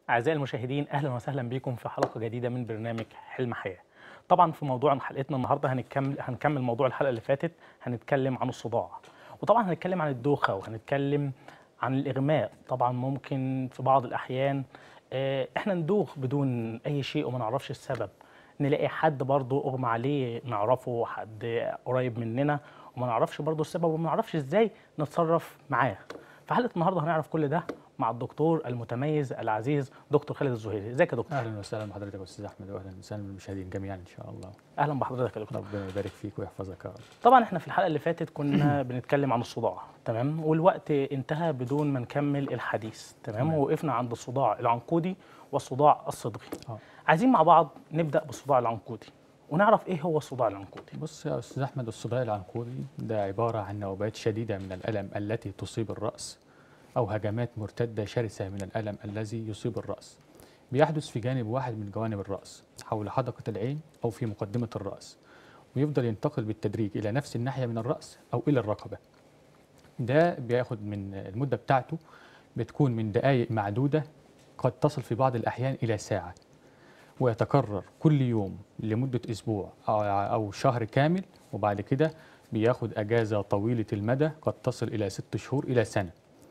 أعزائي المشاهدين أهلا وسهلا بكم في حلقة جديدة من برنامج حلم حياة. طبعا في موضوع حلقتنا النهارده هنكمل هنكمل موضوع الحلقة اللي فاتت هنتكلم عن الصداع وطبعا هنتكلم عن الدوخة وهنتكلم عن الإغماء طبعا ممكن في بعض الأحيان آه، احنا ندوخ بدون أي شيء وما نعرفش السبب نلاقي حد برضه أغمى عليه نعرفه حد قريب مننا وما نعرفش برضه السبب وما نعرفش ازاي نتصرف معاه. في حلقة النهارده هنعرف كل ده مع الدكتور المتميز العزيز دكتور خالد الزهيري ازيك يا دكتور اهلا وسهلا بحضرتك يا استاذ احمد واهلا وسهلا بالمشاهدين جميعا ان شاء الله اهلا بحضرتك يا دكتور ربنا يبارك فيك ويحفظك يا رب طبعا احنا في الحلقه اللي فاتت كنا بنتكلم عن الصداع تمام والوقت انتهى بدون ما نكمل الحديث تمام تمام. ووقفنا عند الصداع العنقودي والصداع الصدغي آه. عايزين مع بعض نبدا بالصداع العنقودي ونعرف ايه هو الصداع العنقودي بص يا استاذ احمد الصداع العنقودي ده عباره عن نوبات شديده من الالم التي تصيب الراس او هجمات مرتده شرسه من الالم الذي يصيب الراس بيحدث في جانب واحد من جوانب الراس حول حدقه العين او في مقدمه الراس ويفضل ينتقل بالتدريج الى نفس الناحيه من الراس او الى الرقبه ده بياخد من المده بتاعته بتكون من دقائق معدوده قد تصل في بعض الاحيان الى ساعه ويتكرر كل يوم لمدة أسبوع أو- أو شهر كامل وبعد كده بياخد أجازة طويلة المدى قد تصل إلى ست شهور إلى سنة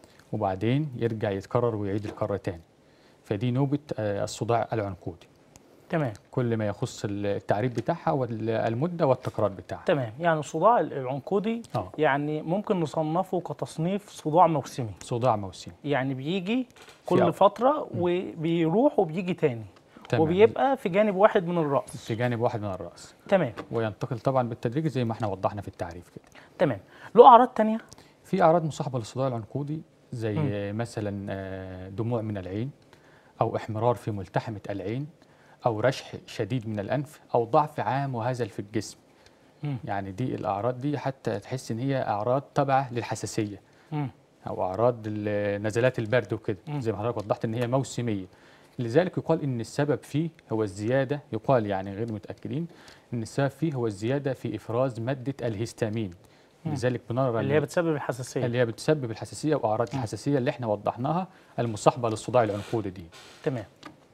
وبعدين يرجع يتكرر ويعيد الكرة تاني فدي نوبة آه، الصداع العنقودي تمام كل ما يخص التعريف بتاعها والمدة والتكرار بتاعها تمام يعني الصداع العنقودي آه. يعني ممكن نصنفه كتصنيف صداع موسمي صداع موسمي يعني بيجي في كل أو- فتره وبيروح وبيجي تاني تمام. وبيبقى في جانب واحد من الراس في جانب واحد من الرأس تمام وينتقل طبعا بالتدريج زي ما احنا وضحنا في التعريف كده تمام له اعراض تانية في اعراض مصاحبه للصداع العنقودي زي مثلا آه، دموع من العين او احمرار في ملتحمه العين او رشح شديد من الانف او ضعف عام وهزل في الجسم مم. يعني دي الاعراض دي حتى تحس ان هي اعراض تابعه للحساسيه مم. او اعراض ال- نزلات البرد وكده مم. زي ما حضرتك وضحت ان هي موسميه لذلك يقال ان السبب فيه هو الزياده يقال يعني غير متاكدين ان السبب فيه هو الزياده في افراز ماده الهستامين مم. لذلك بنرى اللي إن- هي بتسبب الحساسيه اللي هي بتسبب الحساسيه واعراض الحساسيه اللي احنا وضحناها المصاحبه للصداع العنقودي دي تمام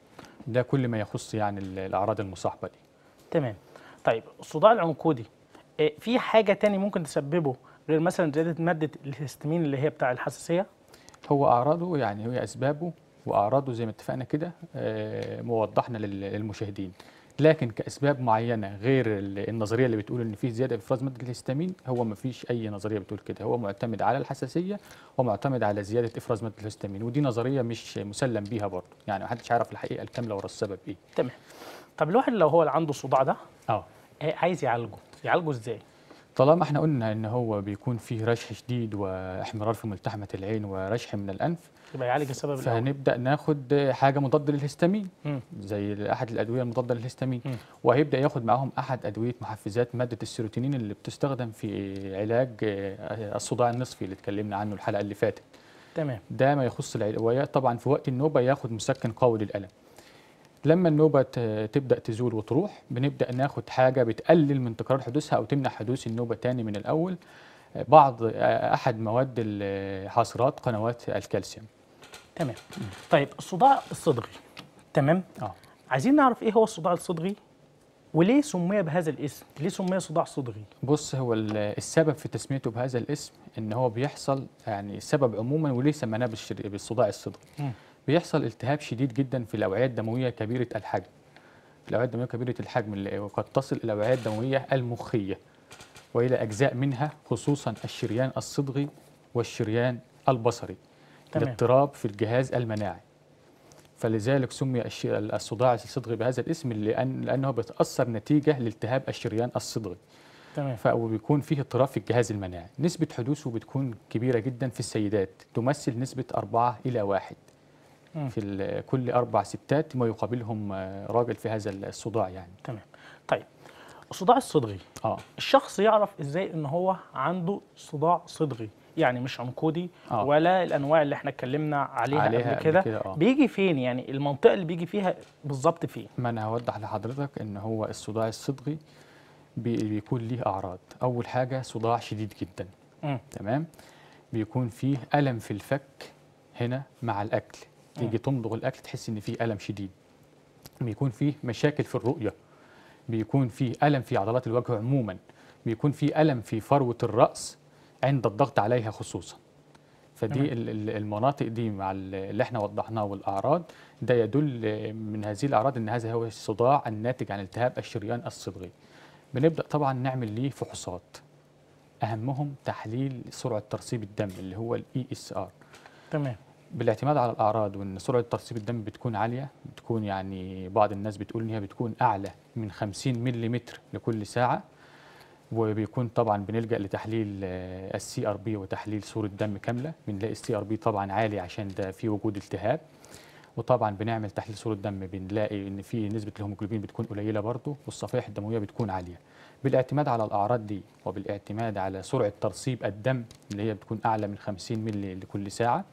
ده كل ما يخص يعني ال- الاعراض المصاحبه دي تمام طيب الصداع العنقودي آه، في حاجه تاني ممكن تسببه غير مثلا زياده ماده الهستامين اللي هي بتاع الحساسيه هو اعراضه يعني هي اسبابه واعراضه زي ما اتفقنا كده آه، موضحنا لل- للمشاهدين لكن كاسباب معينه غير ال- النظريه اللي بتقول ان في زياده في افراز ماده الهستامين هو ما فيش اي نظريه بتقول كده هو معتمد على الحساسيه ومعتمد على زياده افراز ماده الهستامين ودي نظريه مش مسلم بيها برضه يعني محدش يعرف الحقيقه الكامله ورا السبب ايه تمام طب الواحد لو هو اللي عنده الصداع ده اه آه، عايز يعالجه يعالجه ازاي طالما احنا قلنا ان هو بيكون فيه رشح شديد واحمرار في ملتحمه العين ورشح من الانف يبقى يعالج السبب الاول فهنبدا ناخد حاجه مضاده للهستامين مم. زي احد الادويه المضاده للهستامين مم. وهيبدا ياخد معاهم احد ادويه محفزات ماده السيروتونين اللي بتستخدم في علاج آه، الصداع النصفي اللي اتكلمنا عنه الحلقه اللي فاتت تمام ده ما يخص العلاج طبعا في وقت النوبه ياخد مسكن قوي للالم لما النوبه ت- تبدا تزول وتروح بنبدا ناخد حاجه بتقلل من تكرار حدوثها او تمنع حدوث النوبه تاني من الاول آه، بعض آه، احد مواد ال- حاصرات قنوات الكالسيوم تمام طيب الصداع الصدغي تمام اه عايزين نعرف ايه هو الصداع الصدغي وليه سمي بهذا الاسم ليه سمي صداع صدغي بص هو ال- السبب في تسميته بهذا الاسم ان هو بيحصل يعني السبب عموما وليه سميناه بالشر- بالصداع الصدري مم. بيحصل التهاب شديد جدا في الاوعيه الدمويه كبيره الحجم الاوعيه الدمويه كبيره الحجم اللي قد تصل الى الاوعيه الدمويه المخيه والى اجزاء منها خصوصا الشريان الصدغي والشريان البصري تمام. الاضطراب في الجهاز المناعي فلذلك سمي الش- الصداع الصدغي بهذا الاسم لأن لانه بيتاثر نتيجه لالتهاب الشريان الصدغي تمام ف- وبيكون فيه اضطراب في الجهاز المناعي نسبة حدوثه بتكون كبيرة جدا في السيدات تمثل نسبة أربعة إلى واحد مم. في ال- كل أربع ستات ما يقابلهم آه، راجل في هذا الصداع يعني تمام طيب الصداع الصدغي اه الشخص يعرف ازاي ان هو عنده صداع صدغي يعني مش عنقودي آه. ولا الانواع اللي احنا اتكلمنا عليها, عليها قبل قبل كده كده، آه. بيجي فين يعني المنطقه اللي بيجي فيها بالظبط فين ما أنا هوضح لحضرتك إن هو الصداع الصدغي بي- بيكون ليه أعراض أول حاجة صداع شديد جدا مم. تمام بيكون فيه ألم في الفك هنا مع الأكل تيجي تمضغ الاكل تحس ان في الم شديد بيكون فيه مشاكل في الرؤيه بيكون فيه الم في عضلات الوجه عموما بيكون فيه الم في فروه الراس عند الضغط عليها خصوصا تمام. فدي ال- ال- المناطق دي مع ال- اللي احنا وضحناه والاعراض ده يدل من هذه الاعراض ان هذا هو الصداع الناتج عن التهاب الشريان الصدغي بنبدا طبعا نعمل ليه فحوصات اهمهم تحليل سرعه ترسيب الدم اللي هو الاي اس ار تمام بالاعتماد على الاعراض وان سرعه ترسيب الدم بتكون عاليه بتكون يعني بعض الناس بتقول ان هي بتكون اعلى من 50 ملم لكل ساعه وبيكون طبعا بنلجا لتحليل السي ار بي وتحليل صوره دم كامله بنلاقي السي ار بي طبعا عالي عشان ده في وجود التهاب وطبعا بنعمل تحليل صوره دم بنلاقي ان في نسبه الهيموجلوبين بتكون قليله برضه والصفائح الدمويه بتكون عاليه بالاعتماد على الاعراض دي وبالاعتماد على سرعه ترسيب الدم اللي هي بتكون اعلى من 50 ملي لكل ساعه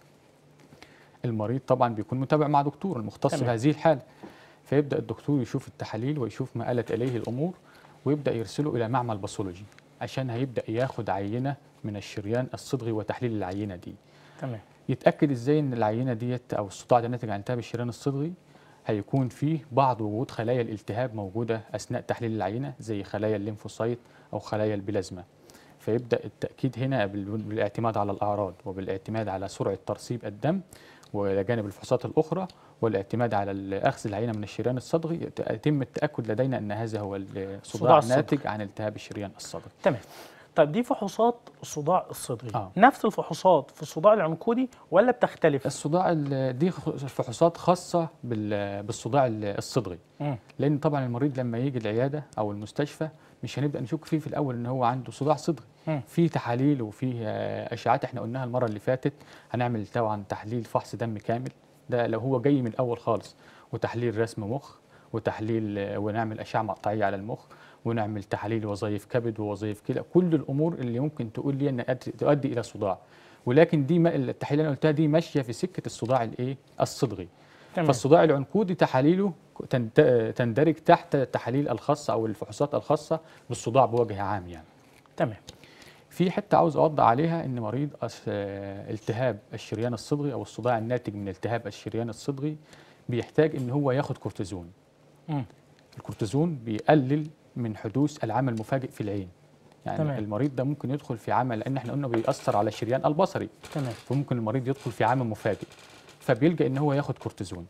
المريض طبعا بيكون متابع مع دكتور المختص تمام. بهذه الحاله فيبدا الدكتور يشوف التحاليل ويشوف ما آلت اليه الامور ويبدا يرسله الى معمل باثولوجي عشان هيبدا ياخد عينه من الشريان الصدغي وتحليل العينه دي تمام يتاكد ازاي ان العينه ديت او الصداع ده ناتج عن التهاب الشريان الصدغي هيكون فيه بعض وجود خلايا الالتهاب موجوده اثناء تحليل العينه زي خلايا الليمفوسايت او خلايا البلازما فيبدا التاكيد هنا بال- بالاعتماد على الاعراض وبالاعتماد على سرعه ترسيب الدم والى جانب الفحوصات الاخرى والاعتماد على ال- اخذ العينه من الشريان الصدغي يت- يتم التاكد لدينا ان هذا هو صداع الصداع الصدغي. ناتج عن التهاب الشريان الصدغي تمام طيب دي فحوصات الصداع الصدغي آه. نفس الفحوصات في الصداع العنقودي ولا بتختلف؟ الصداع ال- دي خ- فحوصات خاصه بال- بالصداع ال- الصدغي مم. لان طبعا المريض لما يجي العياده او المستشفى مش هنبدا نشك فيه في الاول ان هو عنده صداع صدغي مم. في تحاليل وفي آه، اشعاعات احنا قلناها المره اللي فاتت هنعمل طبعا تحليل فحص دم كامل ده لو هو جاي من الاول خالص وتحليل رسم مخ وتحليل آه، ونعمل اشعه مقطعيه على المخ ونعمل تحاليل وظائف كبد ووظائف كلى كل الامور اللي ممكن تقول لي ان أد- تؤدي الى صداع ولكن دي ما- التحاليل اللي انا قلتها دي ماشيه في سكه الصداع الايه الصدغي تمام فالصداع العنقودي تحاليله تند- تندرج تحت التحاليل الخاصه او الفحوصات الخاصه بالصداع بوجه عام يعني تمام في حته عاوز اوضح عليها ان مريض أس- آه، التهاب الشريان الصدغي او الصداع الناتج من التهاب الشريان الصدغي بيحتاج ان هو ياخد كورتيزون مم. الكورتيزون بيقلل من حدوث العمى المفاجئ في العين يعني تمام. تمام. المريض ده ممكن يدخل في عمى لان احنا قلنا بيأثر على الشريان البصري تمام فممكن المريض يدخل في عمى مفاجئ فبيلجأ ان هو ياخد كورتيزون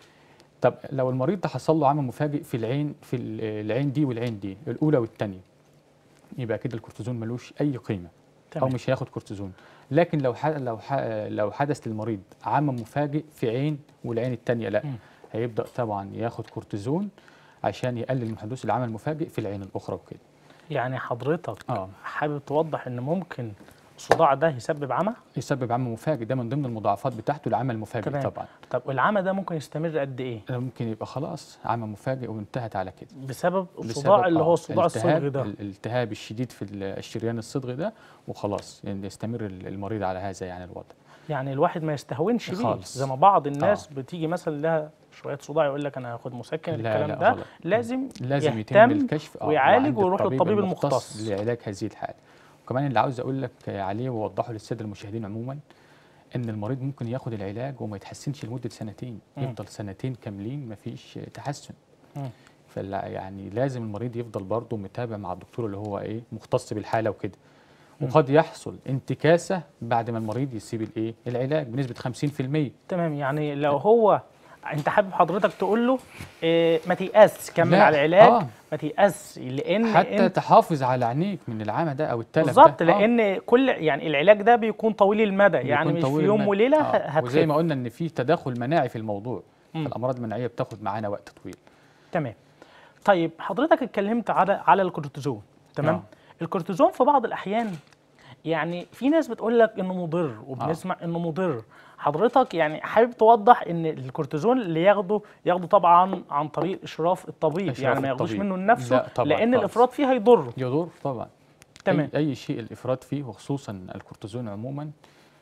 طب لو المريض ده حصل له عمى مفاجئ في العين في ال- العين دي والعين دي الاولى والثانيه يبقى كده الكورتيزون ملوش اي قيمه او تمام مش هياخد كورتيزون لكن لو ح... لو ح... لو حدث للمريض عمى مفاجئ في عين والعين الثانيه لا مم. هيبدا طبعا ياخد كورتيزون عشان يقلل من حدوث العمى المفاجئ في العين الاخرى وكده يعني حضرتك اه حابب توضح ان ممكن الصداع ده يسبب عمى؟ يسبب عمى مفاجئ ده من ضمن المضاعفات بتاعته العمى المفاجئ تمام. طبعا طب والعمى ده ممكن يستمر قد ايه؟ ده ممكن يبقى خلاص عمى مفاجئ وانتهت على كده بسبب بسبب، الصداع اللي آه، هو الصداع الالتهاب- الصدغي ده الالتهاب الشديد في ال- الشريان الصدغي ده وخلاص يعني يستمر ال- المريض على هذا يعني الوضع يعني الواحد ما يستهونش بيه خالص. زي ما بعض الناس بتيجي مثلا لها شويه صداع يقول لك انا هاخد مسكن لا الكلام لا ده غلط. لازم لازم يتم يهتم الكشف آه، ويعالج وعند ويروح للطبيب المختص. لعلاج هذه الحاله وكمان اللي عاوز اقول لك عليه واوضحه للساده المشاهدين عموما ان المريض ممكن ياخد العلاج وما يتحسنش لمده سنتين مم. يفضل سنتين كاملين ما فيش تحسن مم. فلا يعني لازم المريض يفضل برضه متابع مع الدكتور اللي هو ايه مختص بالحاله وكده مم. وقد يحصل انتكاسه بعد ما المريض يسيب الايه العلاج بنسبه 50% تمام يعني لو هو انت حابب حضرتك تقول له إيه ما تيأس كمل لا، على العلاج آه. ما تيأس لان حتى انت تحافظ على عينيك من العمى ده او التلف بالظبط ده. آه. لان كل يعني العلاج ده بيكون طويل المدى يعني بيكون مش في طويل يوم المدى. وليله آه. هتخف وزي ما قلنا ان في تداخل مناعي في الموضوع مم. فالامراض المناعيه بتاخد معانا وقت طويل تمام طيب حضرتك اتكلمت على على الكورتيزون تمام آه. الكورتيزون في بعض الاحيان يعني في ناس بتقول لك انه مضر وبنسمع انه مضر حضرتك يعني حابب توضح ان الكورتيزون اللي ياخده ياخده طبعا عن طريق اشراف الطبيب إشراف يعني ما ياخدوش الطبيب. منه لنفسه لا طبعاً لان خالص. الافراط فيه هيضره يضر طبعا تمام أي, اي شيء الافراط فيه وخصوصا الكورتيزون عموما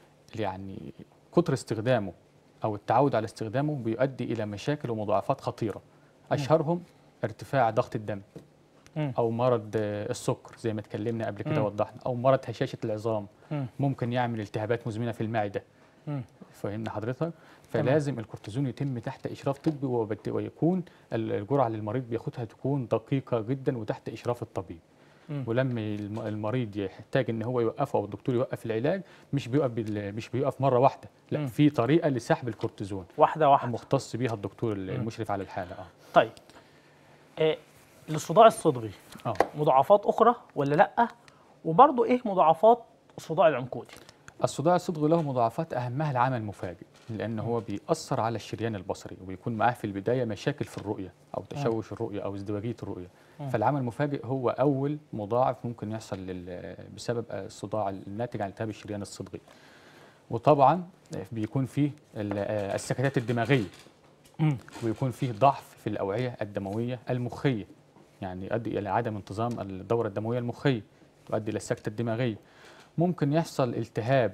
يعني كتر استخدامه او التعود على استخدامه بيؤدي الى مشاكل ومضاعفات خطيره اشهرهم ارتفاع ضغط الدم مم. او مرض آه، السكر زي ما اتكلمنا قبل كده مم. وضحنا او مرض هشاشه العظام مم. ممكن يعمل التهابات مزمنه في المعده مم. فاهمني حضرتك فلازم الكورتيزون يتم تحت اشراف طبي وبت- ويكون ال- الجرعه اللي المريض بياخدها تكون دقيقه جدا وتحت اشراف الطبيب مم. ولما الم- المريض يحتاج ان هو يوقفه او الدكتور يوقف العلاج مش بيوقف بال- مش بيوقف مره واحده لا مم. في طريقه لسحب الكورتيزون واحده واحده مختص بيها الدكتور المشرف على الحاله اه طيب آه للصداع الصدغي اه مضاعفات اخرى ولا لا وبرضه ايه مضاعفات الصداع العنقودي الصداع الصدغي له مضاعفات اهمها العمى المفاجئ لان هو بيأثر على الشريان البصري وبيكون معاه في البدايه مشاكل في الرؤيه او تشوش الرؤيه او ازدواجيه الرؤيه مم. فالعمى المفاجئ هو اول مضاعف ممكن يحصل لل- بسبب الصداع الناتج عن التهاب الشريان الصدغي وطبعا بيكون فيه ال- السكتات الدماغيه مم. ويكون فيه ضعف في الاوعيه الدمويه المخيه يعني يؤدي الى عدم انتظام الدوره الدمويه المخيه تؤدي الى السكته الدماغيه ممكن يحصل التهاب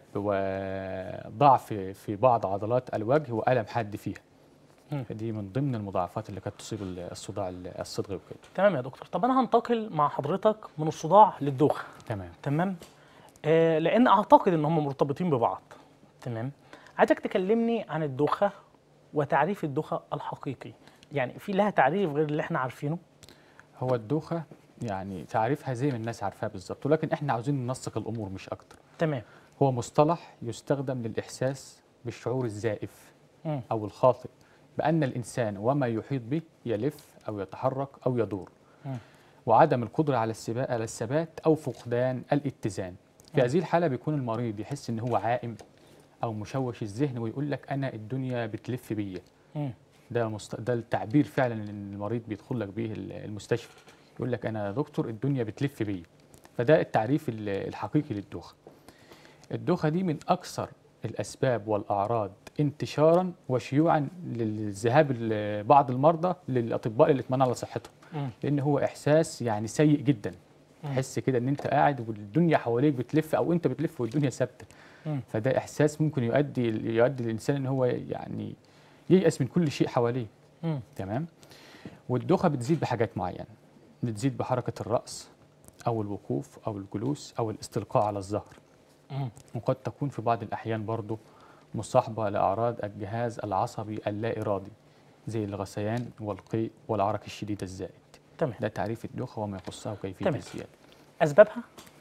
وضعف في بعض عضلات الوجه والم حاد فيها مم. فدي من ضمن المضاعفات اللي كانت تصيب الصداع الصدغي وكده تمام يا دكتور طب انا هنتقل مع حضرتك من الصداع للدوخه تمام تمام آه لان اعتقد ان هم مرتبطين ببعض تمام عايزك تكلمني عن الدوخه وتعريف الدوخه الحقيقي يعني في لها تعريف غير اللي احنا عارفينه هو الدوخه يعني تعريفها زي ما الناس عارفاها بالظبط ولكن احنا عاوزين ننسق الامور مش اكتر تمام هو مصطلح يستخدم للاحساس بالشعور الزائف مم. أو الخاطئ بأن الإنسان وما يحيط به يلف أو يتحرك أو يدور مم. وعدم القدرة على السبا- على الثبات أو فقدان الاتزان في مم. هذه الحالة بيكون المريض يحس إن هو عائم أو مشوش الذهن ويقول لك أنا الدنيا بتلف بيا مم. ده مست... ده التعبير فعلا اللي المريض بيدخل لك بيه ال- المستشفى يقول لك أنا يا دكتور الدنيا بتلف بيا فده التعريف ال- الحقيقي للدوخة الدوخة دي من أكثر الأسباب والأعراض انتشارا وشيوعا للذهاب ال- بعض المرضى للأطباء للإطمئنان على صحتهم مم. لأن هو إحساس يعني سيء جدا مم. تحس كده إن أنت قاعد والدنيا حواليك بتلف أو أنت بتلف والدنيا ثابتة مم. فده إحساس ممكن يؤدي يؤدي الإنسان إن هو يعني ييأس من كل شيء حواليه مم. تمام والدوخة بتزيد بحاجات معينة بتزيد بحركة الرأس أو الوقوف أو الجلوس أو الاستلقاء على الظهر مم. وقد تكون في بعض الأحيان برضو مصاحبة لأعراض الجهاز العصبي اللا إرادي زي الغثيان والقيء والعرق الشديد الزائد تمام ده تعريف الدوخة وما يخصها وكيفية تمام. الزيادة اسبابها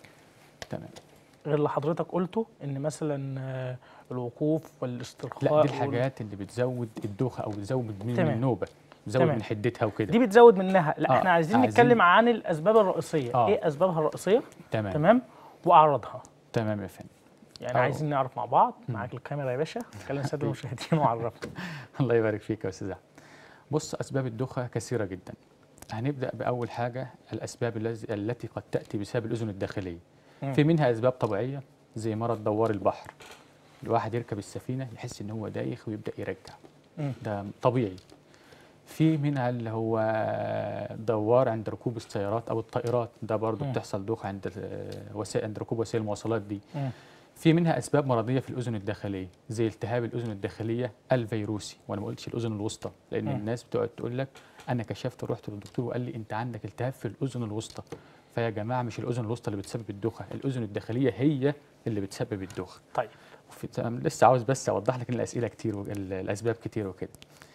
تمام غير اللي حضرتك قلته ان مثلا آه، الوقوف والاسترخاء لا دي وال- الحاجات اللي بتزود الدوخة أو بتزود من تمام. النوبة بتزود تمام. من حدتها وكده دي بتزود منها لا آه، احنا عايزين, عايزين- نتكلم عن الاسباب الرئيسيه آه. ايه اسبابها الرئيسيه تمام تمام واعراضها تمام يا فندم يعني آه. عايزين نعرف مع بعض معاك الكاميرا يا باشا اتكلم الساده المشاهدين وعرفنا الله يبارك فيك يا استاذ احمد بص اسباب الدوخه كثيره جدا هنبدا باول حاجه الاسباب الذي- التي قد تاتي بسبب الاذن الداخليه مم. في منها اسباب طبيعيه زي مرض دوار البحر الواحد يركب السفينه يحس ان هو دايخ ويبدا يرجع مم. ده طبيعي في منها اللي هو دوار عند ركوب السيارات او الطائرات ده برضو مم. بتحصل دوخه عند ال- وسائل عند ركوب وسائل المواصلات دي مم. في منها اسباب مرضيه في الاذن الداخليه زي التهاب الاذن الداخليه الفيروسي وانا ما قلتش الاذن الوسطى لان مم. الناس بتقعد تقول لك انا كشفت ورحت للدكتور وقال لي انت عندك التهاب في الاذن الوسطى فيا جماعه مش الاذن الوسطى اللي بتسبب الدوخه الاذن الداخليه هي اللي بتسبب الدوخه طيب وفي تمام، لسه عاوز بس اوضح لك ان الاسئله كتير وال- الاسباب كتير وكده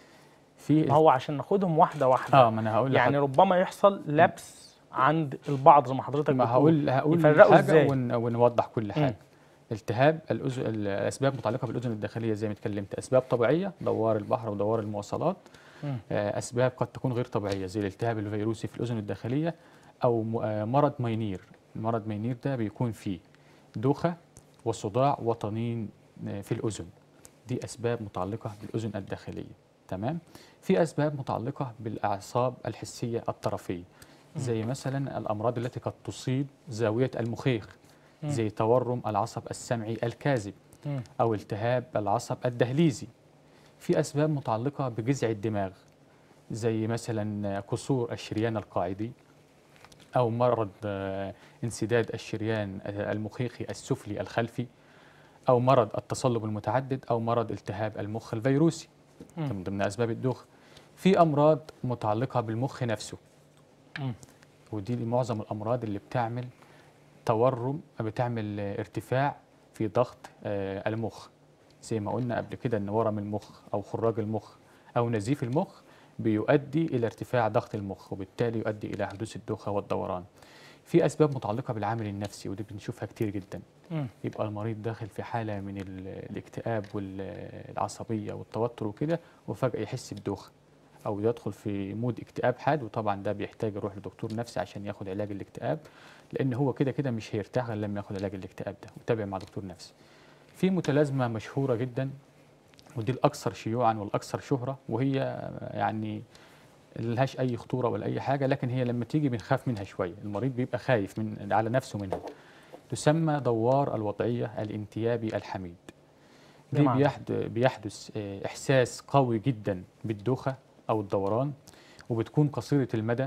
في ما هو عشان ناخدهم واحده واحده اه ما انا هقول يعني لحضرتك- ربما يحصل لبس عند البعض زي ما حضرتك ما بتقول. هقول هقول يفرقوا حاجه إزاي؟ ون ونوضح كل مم. حاجه التهاب الأذن الاسباب متعلقه بالاذن الداخليه زي ما اتكلمت اسباب طبيعيه دوار البحر ودوار المواصلات مم. آه، اسباب قد تكون غير طبيعيه زي الالتهاب الفيروسي في الاذن الداخليه او م- آه، مرض ماينير مرض ماينير ده بيكون فيه دوخه وصداع وطنين آه، في الاذن دي اسباب متعلقه بالاذن الداخليه تمام في اسباب متعلقه بالاعصاب الحسيه الطرفيه زي مثلا الامراض التي قد تصيب زاويه المخيخ مم. زي تورم العصب السمعي الكاذب مم. أو التهاب العصب الدهليزي في أسباب متعلقة بجذع الدماغ زي مثلا كسور الشريان القاعدي أو مرض آه، انسداد الشريان آه، المخيخي السفلي الخلفي أو مرض التصلب المتعدد أو مرض التهاب المخ الفيروسي مم. من ضمن أسباب الدوخة في أمراض متعلقة بالمخ نفسه مم. ودي معظم الامراض اللي بتعمل تورم بتعمل آه، ارتفاع في ضغط آه، المخ زي ما قلنا قبل كده ان ورم المخ او خراج المخ او نزيف المخ بيؤدي الى ارتفاع ضغط المخ وبالتالي يؤدي الى حدوث الدوخه والدوران في اسباب متعلقه بالعامل النفسي ودي بنشوفها كتير جدا مم. يبقى المريض داخل في حاله من ال- الاكتئاب والعصبيه والتوتر وكده وفجاه يحس بدوخه او يدخل في مود اكتئاب حاد وطبعا ده بيحتاج يروح لدكتور نفسي عشان ياخد علاج الاكتئاب لان هو كده كده مش هيرتاح غير لما ياخد علاج الاكتئاب ده ويتابع مع دكتور نفسي في متلازمه مشهوره جدا ودي الاكثر شيوعا والاكثر شهره وهي يعني لهاش اي خطوره ولا اي حاجه لكن هي لما تيجي بنخاف منها شويه المريض بيبقى خايف من على نفسه منها تسمى دوار الوضعيه الانتيابي الحميد دي بمعنى؟ بيحد- بيحدث آه، احساس قوي جدا بالدوخه او الدوران وبتكون قصيره المدى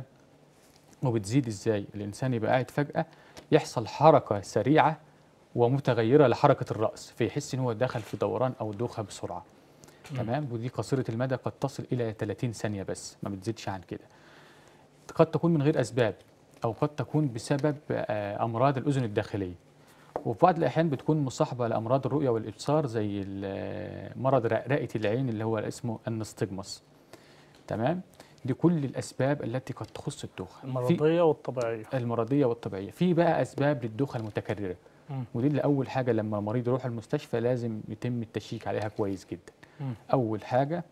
وبتزيد ازاي الانسان يبقى قاعد فجاه يحصل حركه سريعه ومتغيره لحركه الراس فيحس ان هو دخل في دوران او دوخه بسرعه تمام ودي قصيره المدى قد تصل الى 30 ثانيه بس ما بتزيدش عن كده قد تكون من غير اسباب او قد تكون بسبب آه، امراض الاذن الداخليه وفي بعض الاحيان بتكون مصاحبه لامراض الرؤيه والابصار زي ال- مرض رقرقه العين اللي هو اسمه النستجمس تمام دي كل الاسباب التي قد تخص الدوخه في المرضيه والطبيعيه المرضيه والطبيعيه في بقى اسباب للدوخه المتكرره مم. ودي اللي اول حاجه لما المريض يروح المستشفى لازم يتم التشيك عليها كويس جدا مم. اول حاجه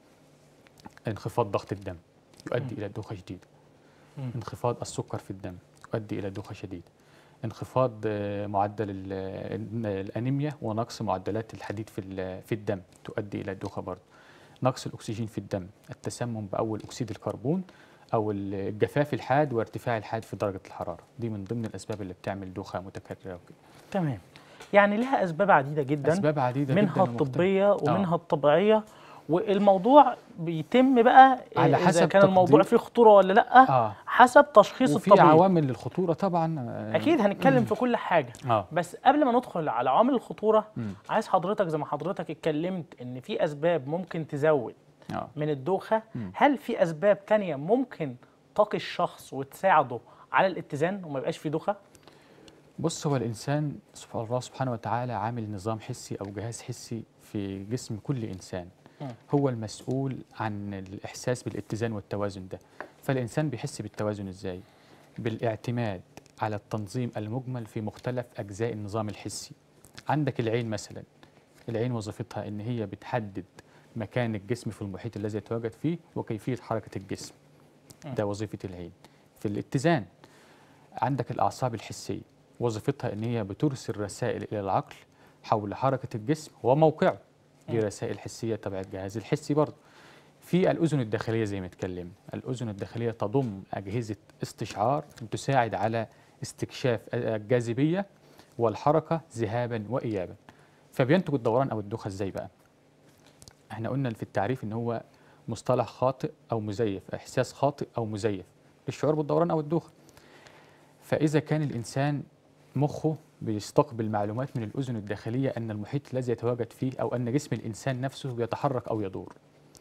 انخفاض ضغط الدم يؤدي الى دوخه شديده مم. انخفاض السكر في الدم يؤدي الى دوخه شديده انخفاض آه، معدل ال- ال- الانيميا ونقص معدلات الحديد في ال- في الدم تؤدي الى الدوخه برضه نقص الاكسجين في الدم التسمم باول اكسيد الكربون او الجفاف الحاد وارتفاع الحاد في درجه الحراره دي من ضمن الاسباب اللي بتعمل دوخه متكرره وكده تمام يعني لها اسباب عديده جدا اسباب عديده منها جدا ومختلفة. الطبيه ومنها الطبيعيه والموضوع بيتم بقى على اذا حسب كان الموضوع تقدير- فيه خطوره ولا لا اه حسب تشخيص وفي الطبيب عوامل للخطوره طبعا آه، اكيد هنتكلم في كل حاجه اه بس قبل ما ندخل على عوامل الخطوره مم. عايز حضرتك زي ما حضرتك اتكلمت ان في اسباب ممكن تزود اه من الدوخه مم. هل في اسباب تانية ممكن تقي الشخص وتساعده على الاتزان وما يبقاش في دوخه بص هو الانسان سبحان الله سبحانه وتعالى عامل نظام حسي او جهاز حسي في جسم كل انسان مم. هو المسؤول عن الاحساس بالاتزان والتوازن ده فالانسان بيحس بالتوازن ازاي بالاعتماد على التنظيم المجمل في مختلف اجزاء النظام الحسي عندك العين مثلا العين وظيفتها ان هي بتحدد مكان الجسم في المحيط الذي يتواجد فيه وكيفيه حركه الجسم ده وظيفه العين في الاتزان عندك الأعصاب الحسية وظيفتها إن هي بترسل رسائل إلى العقل حول حركة الجسم وموقعه دي مم. رسائل حسية تبع الجهاز الحسي برضه في الأذن الداخلية زي ما اتكلمنا الأذن الداخلية تضم أجهزة استشعار تساعد على استكشاف الجاذبية والحركة ذهابا وإيابا فبينتج الدوران أو الدوخة إزاي بقى احنا قلنا في التعريف إن هو مصطلح خاطئ أو مزيف إحساس خاطئ أو مزيف للشعور بالدوران أو الدوخة فإذا كان الإنسان مخه بيستقبل معلومات من الأذن الداخلية أن المحيط الذي يتواجد فيه أو أن جسم الإنسان نفسه بيتحرك أو يدور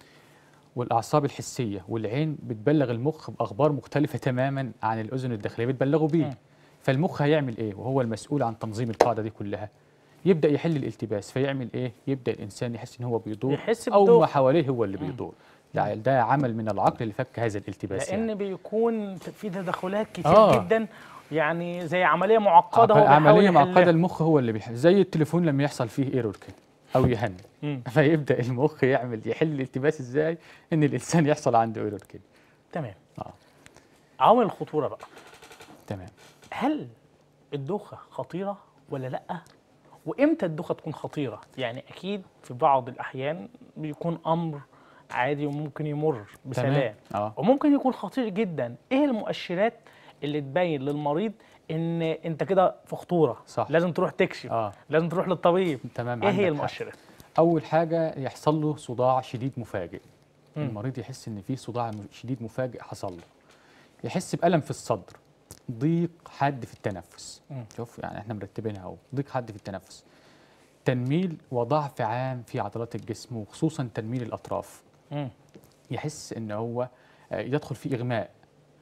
والأعصاب الحسية والعين بتبلغ المخ بأخبار مختلفة تماما عن الأذن الداخلية بتبلغه بيه مم. فالمخ هيعمل إيه وهو المسؤول عن تنظيم القاعدة دي كلها يبدأ يحل الالتباس فيعمل إيه يبدأ الإنسان يحس إن هو بيدور يحس أو ما بدوخة. حواليه هو اللي مم. بيدور ده, ده عمل من العقل لفك هذا الالتباس لان يعني. بيكون في تدخلات كتير آه. جدا يعني زي عمليه معقده هو عق- بيحاول عمليه يحلها. معقده المخ هو اللي بيحل زي التليفون لما يحصل فيه ايرور كده او يهنج مم. فيبدا المخ يعمل يحل الالتباس ازاي ان الانسان يحصل عنده ايرور كده تمام اه عوامل الخطوره بقى تمام هل الدوخه خطيره ولا لا وامتى الدوخه تكون خطيره يعني اكيد في بعض الاحيان بيكون امر عادي وممكن يمر بسلام تمام اه وممكن يكون خطير جدا ايه المؤشرات اللي تبين للمريض ان انت كده في خطوره صح. لازم تروح تكشف اه لازم تروح للطبيب تمام ايه عندك هي حق. المؤشرات اول حاجه يحصل له صداع شديد مفاجئ مم. المريض يحس ان في صداع م- شديد مفاجئ حصل له يحس بالم في الصدر ضيق حاد في التنفس مم. شوف يعني احنا مرتبينها اهو ضيق حاد في التنفس تنميل وضعف عام في عضلات الجسم وخصوصا تنميل الاطراف مم. يحس ان هو آه، يدخل في اغماء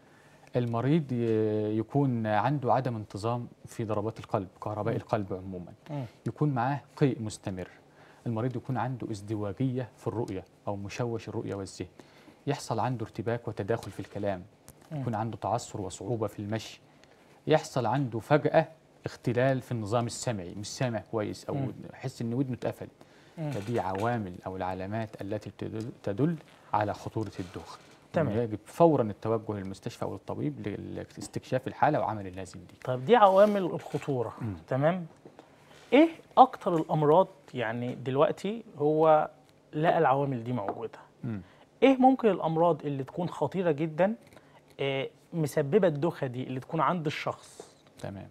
المريض ي- يكون عنده عدم انتظام في ضربات القلب كهرباء مم. القلب عموما مم. يكون معاه قيء مستمر المريض يكون عنده ازدواجيه في الرؤيه او مشوش الرؤيه والذهن يحصل عنده ارتباك وتداخل في الكلام مم. يكون عنده تعثر وصعوبه في المشي يحصل عنده فجاه اختلال في النظام السمعي مش سامع كويس او مم. يحس ان ودنه اتقفلت مم. فدي عوامل او العلامات التي تدل- تدل على خطوره الدوخه تمام. إنه يجب فورا التوجه للمستشفى او الطبيب لاستكشاف الحاله وعمل اللازم دي طيب دي عوامل الخطورة مم. تمام ايه اكتر الامراض يعني دلوقتي هو لقى العوامل دي موجودة مم. ايه ممكن الامراض اللي تكون خطيرة جدا آه، مسببة الدوخة دي اللي تكون عند الشخص تمام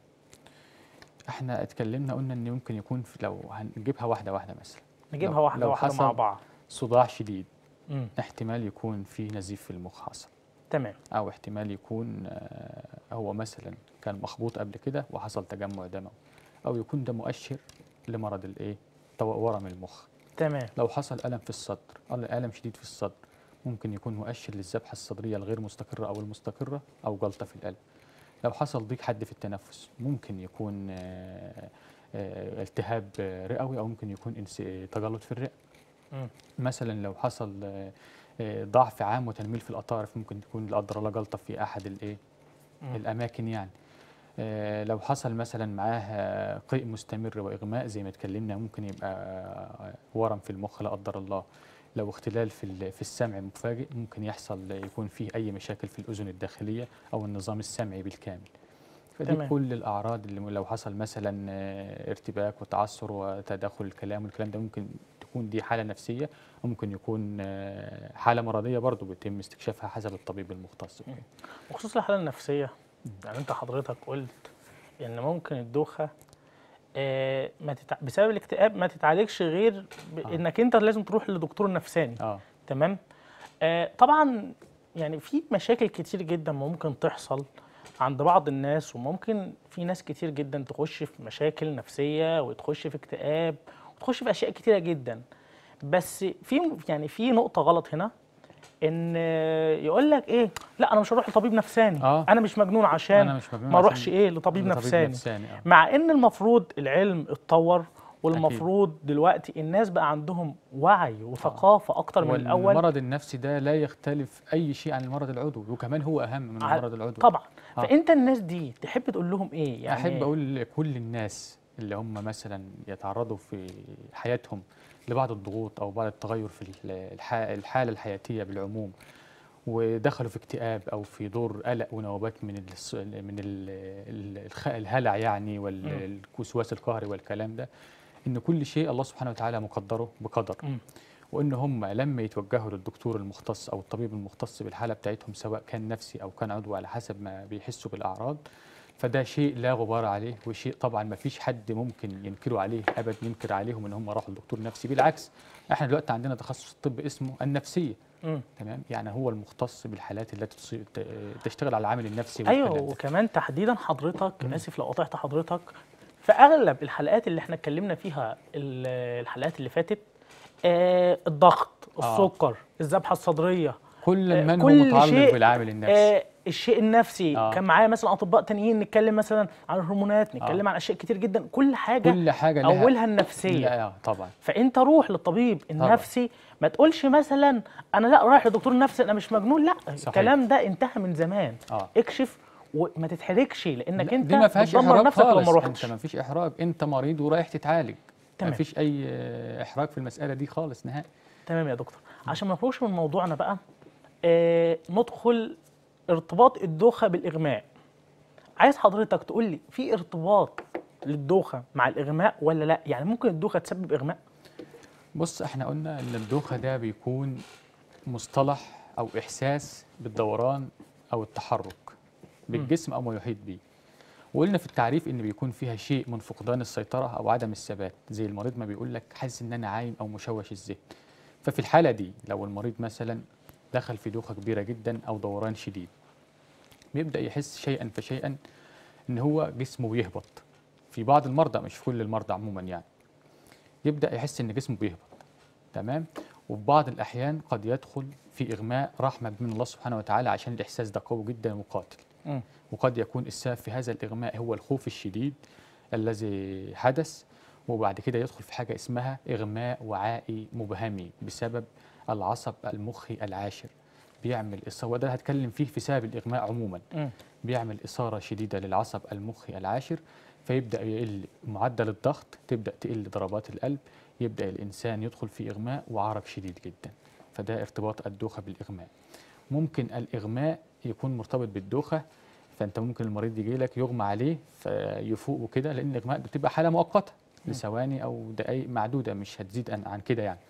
احنا اتكلمنا قلنا ان ممكن يكون في لو هنجيبها واحده واحده مثلا نجيبها لو- واحدة لو واحدة مع حصل بعض صداع شديد مم. احتمال يكون في نزيف في المخ حصل تمام او احتمال يكون آه، هو مثلا كان مخبوط قبل كده وحصل تجمع دموي او يكون ده مؤشر لمرض الايه تو- ورم المخ تمام لو حصل الم في الصدر أل- الم شديد في الصدر ممكن يكون مؤشر للذبحه الصدريه الغير مستقره او المستقره او جلطه في القلب لو حصل ضيق حد في التنفس ممكن يكون آه، آه، التهاب آه، رئوي او ممكن يكون انس- تجلط في الرئه مم. مثلا لو حصل آه، آه، ضعف عام وتنميل في الاطراف ممكن تكون لا قدر الله جلطه في احد الايه مم. الاماكن يعني آه، لو حصل مثلا معاه آه، قيء مستمر واغماء زي ما اتكلمنا ممكن يبقى آه، ورم في المخ لا قدر الله لو اختلال في ال- في السمع مفاجئ ممكن يحصل يكون فيه اي مشاكل في الاذن الداخليه او النظام السمعي بالكامل فدي تمام. كل الاعراض اللي م- لو حصل مثلا آه، ارتباك وتعثر وتداخل الكلام والكلام ده ممكن تكون دي حاله نفسيه وممكن يكون آه، حاله مرضيه برضه بيتم استكشافها حسب الطبيب المختص مم. بخصوص الحالة النفسية يعني انت حضرتك قلت ان ممكن الدوخة آه، ما تتع... بسبب الاكتئاب ما تتعالجش غير بانك انت لازم تروح لدكتور نفساني اه تمام آه طبعا يعني في مشاكل كتير جدا ممكن تحصل عند بعض الناس وممكن في ناس كتير جدا تخش في مشاكل نفسية وتخش في اكتئاب وتخش في اشياء كتيرة جدا بس في يعني في نقطة غلط هنا ان يقول لك ايه لا انا مش هروح لطبيب نفساني آه. انا مش مجنون عشان انا مش مجنون ما اروحش عشان ايه لطبيب نفساني نفساني آه. مع ان المفروض العلم اتطور والمفروض دلوقتي الناس بقى عندهم وعي وثقافه اكتر من الاول والمرض النفسي ده لا يختلف اي شيء عن المرض العضوي وكمان هو اهم من ع- المرض العضوي طبعا آه. فانت الناس دي تحب تقول لهم ايه يعني احب اقول لكل الناس اللي هم مثلا يتعرضوا في حياتهم لبعض الضغوط او بعض التغير في ال- الح- الحاله الحياتيه بالعموم ودخلوا في اكتئاب او في دور قلق ونوبات من الس- من ال- ال- الخ- الهلع يعني والوسواس القهري والكلام ده ان كل شيء الله سبحانه وتعالى مقدره بقدر مم. وان هم لما يتوجهوا للدكتور المختص او الطبيب المختص بالحاله بتاعتهم سواء كان نفسي او كان عضوي على حسب ما بيحسوا بالاعراض فده شيء لا غبار عليه وشيء طبعا ما فيش حد ممكن ينكروا عليه ابدا ينكر عليهم ان هم راحوا لدكتور نفسي بالعكس احنا دلوقتي عندنا تخصص الطب اسمه النفسيه مم. تمام يعني هو المختص بالحالات التي تصيب ت- تشتغل على العامل النفسي ايوه والكلام ده. وكمان تحديدا حضرتك اسف لو قطعت حضرتك في اغلب الحلقات اللي احنا اتكلمنا فيها ال- الحلقات اللي فاتت آه الضغط آه. السكر الذبحه الصدريه كل آه، من هو كل متعلق شيء، بالعامل النفسي آه الشيء النفسي آه. كان معايا مثلا اطباء تانيين نتكلم مثلا عن الهرمونات نتكلم عن اشياء كتير جدا كل حاجه كل حاجه لها اولها النفسيه لا آه، طبعا فانت روح للطبيب النفسي ما تقولش مثلا انا لا رايح لدكتور نفسي انا مش مجنون لا صحيح. الكلام ده انتهى من زمان اه اكشف وما تتحرجش لانك لا، انت دي ما فيهاش بتدمر احراج نفسك لو خالص ما رحتش انت ما فيش احراج انت مريض ورايح تتعالج تمام. ما فيش اي آه، احراج في المساله دي خالص نهائي تمام يا دكتور عشان ما نخرجش من موضوعنا بقى آه ندخل ارتباط الدوخه بالاغماء عايز حضرتك تقول لي في ارتباط للدوخه مع الاغماء ولا لا يعني ممكن الدوخه تسبب اغماء بص احنا قلنا ان الدوخه ده بيكون مصطلح او احساس بالدوران او التحرك بالجسم او ما يحيط به وقلنا في التعريف ان بيكون فيها شيء من فقدان السيطره او عدم الثبات زي المريض ما بيقول لك حاسس ان انا عايم او مشوش الذهن ففي الحاله دي لو المريض مثلا دخل في دوخه كبيره جدا او دوران شديد بيبدا يحس شيئا فشيئا ان هو جسمه بيهبط في بعض المرضى مش في كل المرضى عموما يعني يبدا يحس ان جسمه بيهبط تمام وفي بعض الاحيان قد يدخل في اغماء رحمه من الله سبحانه وتعالى عشان الاحساس ده قوي جدا وقاتل مم. وقد يكون السبب في هذا الاغماء هو الخوف الشديد الذي حدث وبعد كده يدخل في حاجه اسمها اغماء وعائي مبهمي بسبب العصب المخي العاشر بيعمل اصابه وده هتكلم فيه في سبب الاغماء عموما مم. بيعمل اثاره شديده للعصب المخي العاشر فيبدا يقل معدل الضغط تبدا تقل ضربات القلب يبدا الانسان يدخل في اغماء وعرق شديد جدا فده ارتباط الدوخه بالاغماء ممكن الاغماء يكون مرتبط بالدوخه فانت ممكن المريض يجي لك يغمى عليه فيفوق وكده لان الاغماء بتبقى حاله مؤقته لثواني او دقائق معدوده مش هتزيد عن عن كده يعني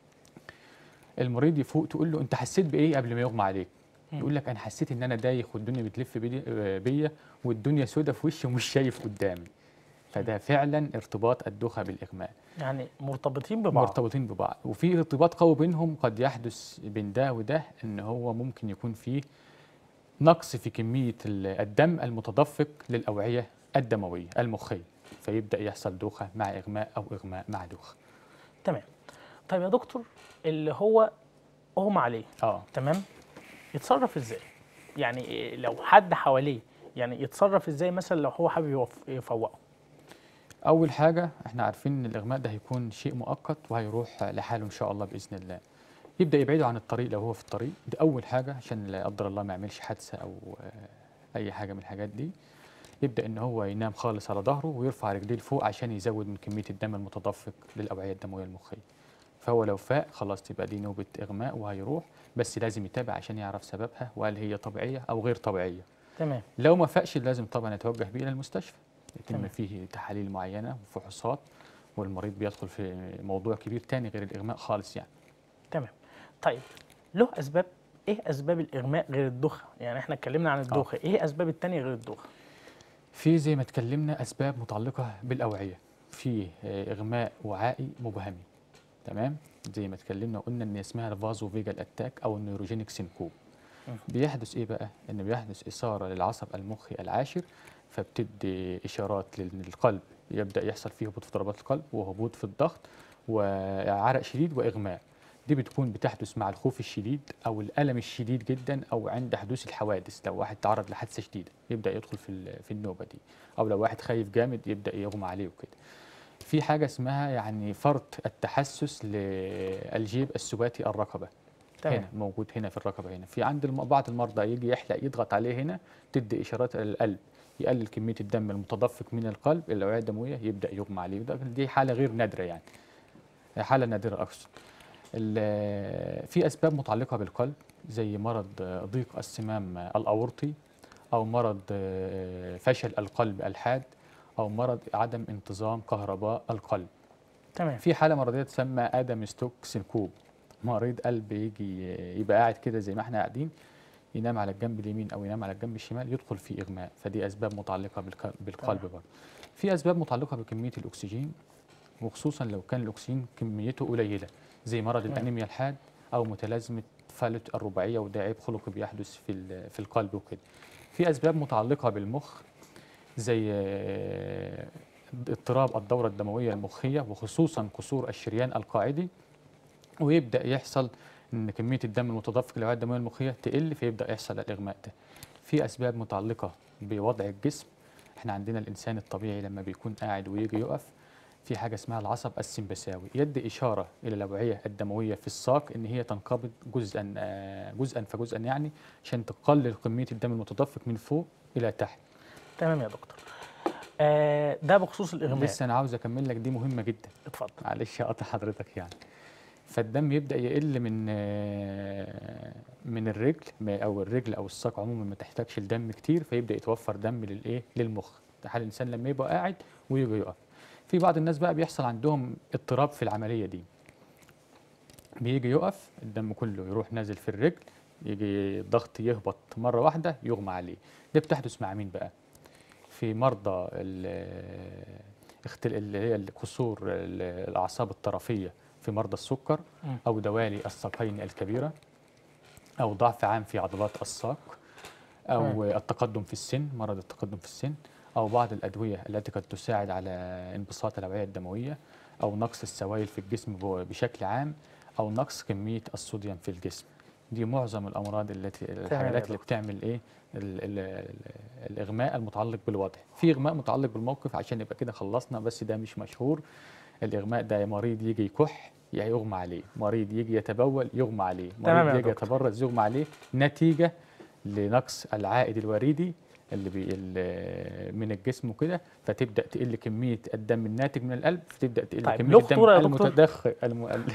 المريض يفوق تقول له انت حسيت بايه قبل ما يغمى عليك مم. يقول لك انا حسيت ان انا دايخ والدنيا بتلف بيدي- آه، بيا والدنيا سودة في وشي ومش شايف قدامي فده فعلا ارتباط الدوخه بالاغماء يعني مرتبطين ببعض مرتبطين ببعض وفي ارتباط قوي بينهم قد يحدث بين ده وده ان هو ممكن يكون فيه نقص في كميه ال- الدم المتدفق للاوعيه الدمويه المخيه فيبدا يحصل دوخه مع اغماء او اغماء مع دوخه تمام طيب يا دكتور اللي هو اغمى عليه اه تمام يتصرف ازاي يعني إيه لو حد حواليه يعني يتصرف ازاي مثلا لو هو حابب يوف- يفوقه اول حاجه احنا عارفين ان الاغماء ده هيكون شيء مؤقت وهيروح لحاله ان شاء الله باذن الله يبدا يبعده عن الطريق لو هو في الطريق دي اول حاجه عشان لا قدر الله ما يعملش حادثه او آه، اي حاجه من الحاجات دي يبدا ان هو ينام خالص على ظهره ويرفع رجليه لفوق عشان يزود من كميه الدم المتدفق للاوعيه الدمويه المخيه فهو لو فاق خلاص تبقى دي نوبه اغماء وهيروح بس لازم يتابع عشان يعرف سببها وهل هي طبيعيه او غير طبيعيه تمام لو ما فاقش لازم طبعا يتوجه بيه الى المستشفى يتم تمام. فيه تحاليل معينه وفحوصات والمريض بيدخل في موضوع كبير تاني غير الاغماء خالص يعني تمام طيب له اسباب ايه اسباب الاغماء غير الدوخه يعني احنا اتكلمنا عن الدوخه ايه اسباب التانية غير الدوخه في زي ما اتكلمنا اسباب متعلقه بالاوعيه في آه، اغماء وعائي مبهمي تمام زي ما اتكلمنا وقلنا ان اسمها الفازو فيجال اتاك او النيوروجينيك سينكوب مم. بيحدث ايه بقى ان بيحدث اثاره للعصب المخي العاشر فبتدي اشارات للقلب يبدا يحصل فيه هبوط في ضربات القلب وهبوط في الضغط وعرق شديد واغماء دي بتكون بتحدث مع الخوف الشديد او الالم الشديد جدا او عند حدوث الحوادث لو واحد تعرض لحادثه شديده يبدا يدخل في ال- في النوبه دي او لو واحد خايف جامد يبدا يغمى عليه وكده في حاجه اسمها يعني فرط التحسس للجيب السباتي الرقبه تمام هنا موجود هنا في الرقبه هنا في عند الم- بعض المرضى يجي يحلق يضغط عليه هنا تدي اشارات القلب يقلل كميه الدم المتدفق من القلب الى الاوعيه الدمويه يبدا يغمى عليه وده- دي حاله غير نادره يعني حاله نادره اقصد ال- في اسباب متعلقه بالقلب زي مرض آه، ضيق السمام آه، الاورطي او مرض آه، فشل القلب الحاد او مرض عدم انتظام كهرباء القلب تمام في حاله مرضيه تسمى ادم ستوك سينكوب مريض قلب يجي يبقى قاعد كده زي ما احنا قاعدين ينام على الجنب اليمين او ينام على الجنب الشمال يدخل في اغماء فدي اسباب متعلقه بالك- بالقلب برضه في اسباب متعلقه بكميه الاكسجين وخصوصا لو كان الاكسجين كميته قليله زي مرض تمام. الانيميا الحاد او متلازمه فلت الرباعيه وده عيب خلقي بيحدث في ال- في القلب وكده في اسباب متعلقه بالمخ زي آه، اضطراب الدوره الدمويه المخيه وخصوصا كسور الشريان القاعدي ويبدا يحصل ان كميه الدم المتدفق للاوعيه الدمويه المخيه تقل فيبدا يحصل الاغماء ده في اسباب متعلقه بوضع الجسم احنا عندنا الانسان الطبيعي لما بيكون قاعد ويجي يقف في حاجه اسمها العصب السمبثاوي يدي اشاره الى الاوعيه الدمويه في الساق ان هي تنقبض جزءا آه، جزءا فجزءا يعني عشان تقلل كميه الدم المتدفق من فوق الى تحت تمام يا دكتور آه ده بخصوص الاغماء لسه انا عاوز اكمل لك دي مهمه جدا اتفضل معلش اقطع حضرتك يعني فالدم يبدا يقل من آه، من الرجل ما- او الرجل او الساق عموما ما تحتاجش الدم كتير فيبدا يتوفر دم للايه للمخ ده حال الانسان لما يبقى قاعد ويجي يقف في بعض الناس بقى بيحصل عندهم اضطراب في العمليه دي بيجي يقف الدم كله يروح نازل في الرجل يجي الضغط يهبط مره واحده يغمى عليه ده بتحدث مع مين بقى في مرضى ال- اختل- اللي هي الكسور ال- الاعصاب الطرفيه في مرضى السكر مم. او دوالي الساقين الكبيره او ضعف عام في عضلات الساق او مم. التقدم في السن مرض التقدم في السن او بعض الادويه التي قد تساعد على انبساط الاوعيه الدمويه او نقص السوائل في الجسم ب- بشكل عام او نقص كميه الصوديوم في الجسم دي معظم الامراض التي يا الحالات اللي دكتور. بتعمل ايه ال ال ال الاغماء المتعلق بالوضع في اغماء متعلق بالموقف عشان يبقى كده خلصنا بس ده مش مشهور الاغماء ده يا مريض يجي يكح يا يغمى عليه مريض يجي يتبول يغمى عليه تمام يا مريض يجي دكتور. يتبرز يغمى عليه نتيجه لنقص العائد الوريدي اللي, بي اللي من الجسم وكده فتبدا تقل كميه الدم الناتج من القلب فتبدا تقل طيب، كميه له الدم خطورة يا دكتور؟ المتدخل الم... ال-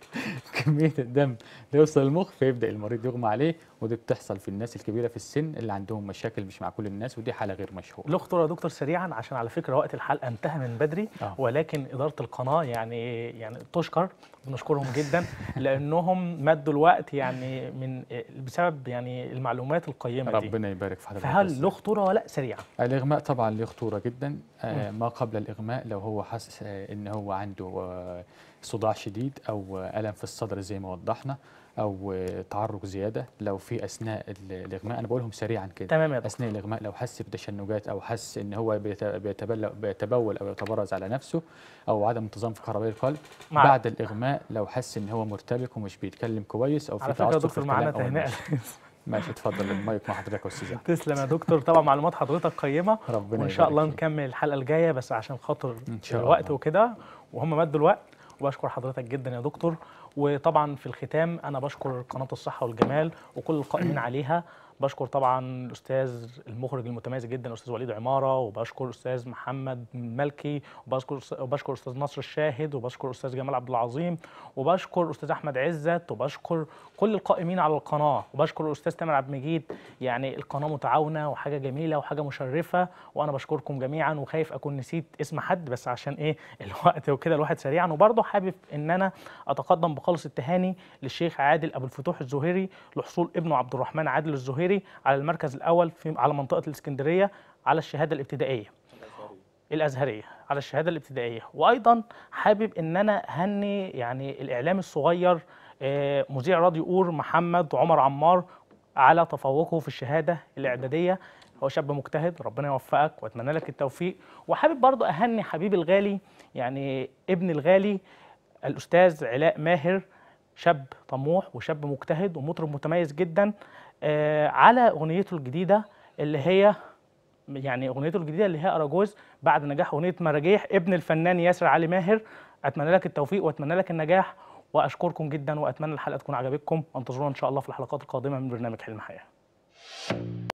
كميه الدم اللي يوصل للمخ فيبدا المريض يغمى عليه ودي بتحصل في الناس الكبيره في السن اللي عندهم مشاكل مش مع كل الناس ودي حاله غير مشهوره له خطوره يا دكتور سريعا عشان على فكره وقت الحلقه انتهى من بدري آه. ولكن اداره القناه يعني يعني تشكر بنشكرهم جدا لانهم مدوا الوقت يعني من بسبب يعني المعلومات القيمه دي ربنا يبارك في حضرتك بس. فهل له خطوره ولا لا سريعا الاغماء طبعا له خطوره جدا آه ما قبل الاغماء لو هو حاسس آه ان هو عنده آه صداع شديد او آه الم في الصدر زي ما وضحنا او آه تعرق زياده لو في اثناء ال- الاغماء انا بقولهم سريعا كده تمام يا دكتور اثناء الاغماء لو حس بتشنجات او حس ان هو بيت- بيتبل- بيتبول او يتبرز على نفسه او عدم انتظام في خرابية القلب مع- بعد الاغماء لو حس ان هو مرتبك ومش بيتكلم كويس او في على فكره يا تعثر في دكتور الكلام معانا أو تهنئه المشي. ماشي اتفضل المايك مع حضرتك يا استاذ أحمد. تسلم يا دكتور طبعا معلومات حضرتك قيمه ربنا وان شاء يبارك الله فيك. نكمل الحلقه الجايه بس عشان خاطر إن شاء الوقت الله. وكده وهم مدوا الوقت وبشكر حضرتك جدا يا دكتور وطبعا في الختام انا بشكر قناه الصحه والجمال وكل القائمين عليها بشكر طبعا الاستاذ المخرج المتميز جدا الاستاذ وليد عماره وبشكر الاستاذ محمد ملكي وبشكر وبشكر الاستاذ نصر الشاهد وبشكر الاستاذ جمال عبد العظيم وبشكر الاستاذ احمد عزت وبشكر كل القائمين على القناه وبشكر الاستاذ تامر عبد المجيد يعني القناه متعاونه وحاجه جميله وحاجه مشرفه وانا بشكركم جميعا وخايف اكون نسيت اسم حد بس عشان ايه الوقت وكده الواحد سريعا وبرضه حابب ان انا اتقدم بخالص التهاني للشيخ عادل ابو الفتوح الزهيري لحصول ابنه عبد الرحمن عادل الزهيري على المركز الاول في على منطقه الاسكندريه على الشهاده الابتدائيه الازهريه على الشهاده الابتدائيه وايضا حابب ان انا اهني يعني الاعلام الصغير آه، مذيع راديو اور محمد عمر عمار على تفوقه في الشهاده الاعداديه هو شاب مجتهد ربنا يوفقك واتمنى لك التوفيق وحابب برضو اهني حبيبي الغالي يعني ابن الغالي الاستاذ علاء ماهر شاب طموح وشاب مجتهد ومطرب متميز جدا آه، على اغنيته الجديده اللي هي يعني اغنيته الجديده اللي هي اراجوز بعد نجاح اغنيه مراجيح ابن الفنان ياسر علي ماهر اتمنى لك التوفيق واتمنى لك النجاح واشكركم جدا واتمنى الحلقه تكون عجبتكم وانتظرونا ان شاء الله في الحلقات القادمه من برنامج حلم حياه